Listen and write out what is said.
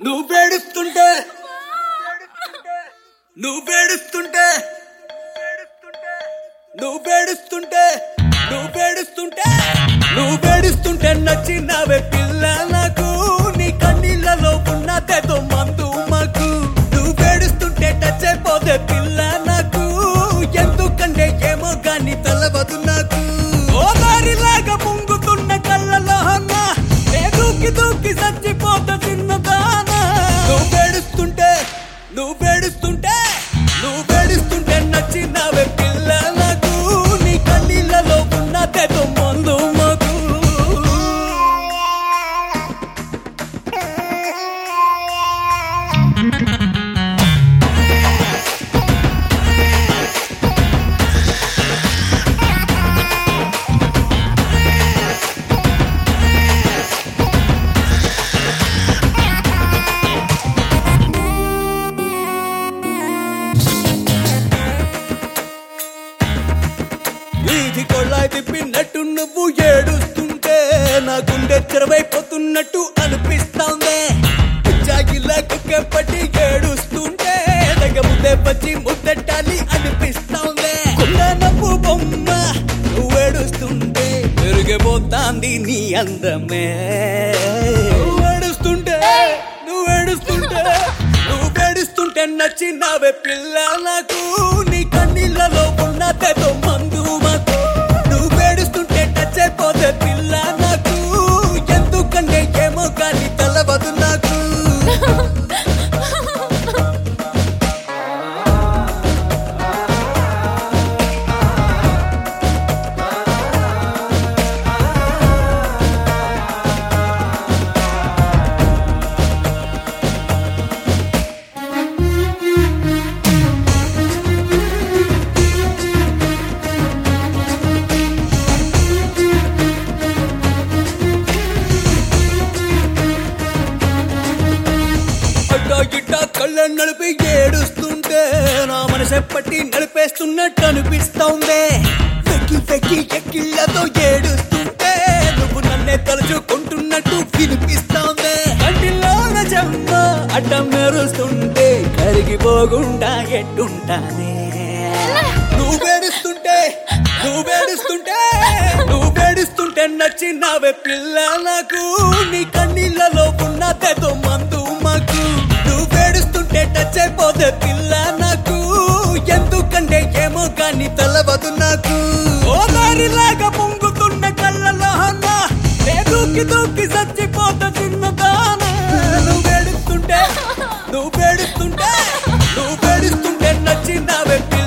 నువ్వు పేడుస్తుంటే నువ్వు పేడుస్తుంటే నువ్వు పేడుస్తుంటే నువ్వు పేడుస్తుంటే నువ్వు పేడుస్తుంటే నచ్చినవే పిల్ల నాకు నీ కన్నీళ్ళలో ఉన్నదేదో మందు మాకు నువ్వు పేడుస్తుంటే టచ్ అయిపోతే పిల్ల నాకు ఎందుకంటే ఏమో గాని తెలవదు నాకు ఓదారిలాగా పొంగుతున్న కళ్ళలో అన్న నే దూకి దూకి చచ్చిపోతా చిన్నదానా నువ్వు పేడుస్తుంటే నువ్వు పేడుస్తుంటే నువ్వు పేడుస్తుంటే నచ్చినవే పిల్ల నాకు నీ కన్నీళ్ళలో ఉన్నదేదో మందు మాకు వీధి కొళ్ళాయి తిప్పినట్టు నువ్వు ఏడుస్తుంటే నా గుండె చెరవైపోతున్నట్టు అనిపిస్తోంది జాగిలా కుక్కెప్పటి ఏడుస్తుంటే దగ్గ ముద్దే పచ్చి ముద్దెట్టాలి అనిపిస్తోంది కుండ నవ్వు బొమ్మ నువ్వు ఏడుస్తుంటే పెరిగిపోతాంది నీ అందమే నువ్వు ఏడుస్తుంటే నువ్వు ఏడుస్తుంటే నువ్వు ఏడుస్తుంటే నచ్చినవే పిల్ల నాకు నీ కన్నీళ్ళలో ఉన్నదేదో మందు మాకు నువ్వు ఏడుస్తుంటే టచ్ అయిపోతే పిల్ల నాకు ఎందుకంటే ఏమో కానీ తెలవదు నాకు అట్టా గిట్టా కళ్ళ నడిపి ఏడుస్తుంటే నా మనసు ఎప్పటి నడిపేస్తున్నట్టు అనిపిస్తోంది వెక్కి వెక్కి ఎక్కిళ్ళతో ఏడుస్తుంటే నువ్వు నన్నే తలుచుకుంటున్నట్టు వినిపిస్తోంది కంటిలోన చెమ్మ అడ్డం మెరుస్తుంటే కరిగిపోకుండా ఎట్టుంటానే నువ్వు వేడుస్తుంటే నువ్వు వేడుస్తుంటే నువ్వు వేడుస్తుంటే నచ్చినవే పిల్ల నాకు నీ కన్నీళ్ళలో ఉన్నదేదో మందు మాకు నువ్వు వేడుస్తుంటే టచ్ అయిపోతే పిల్ల నాకు ఎందుకంటే ఏమో కానీ తెలవదు నాకు ఓదారిలాగా పొంగుతున్న కళ్ళలో అన్న నే దూకి దూకి చచ్చిపోతా చిన్నదానా నువ్వు వేడుస్తుంటే నువ్వు వేడుస్తుంటే నువ్వు వేడుస్తుంటే నచ్చినవే పిల్ల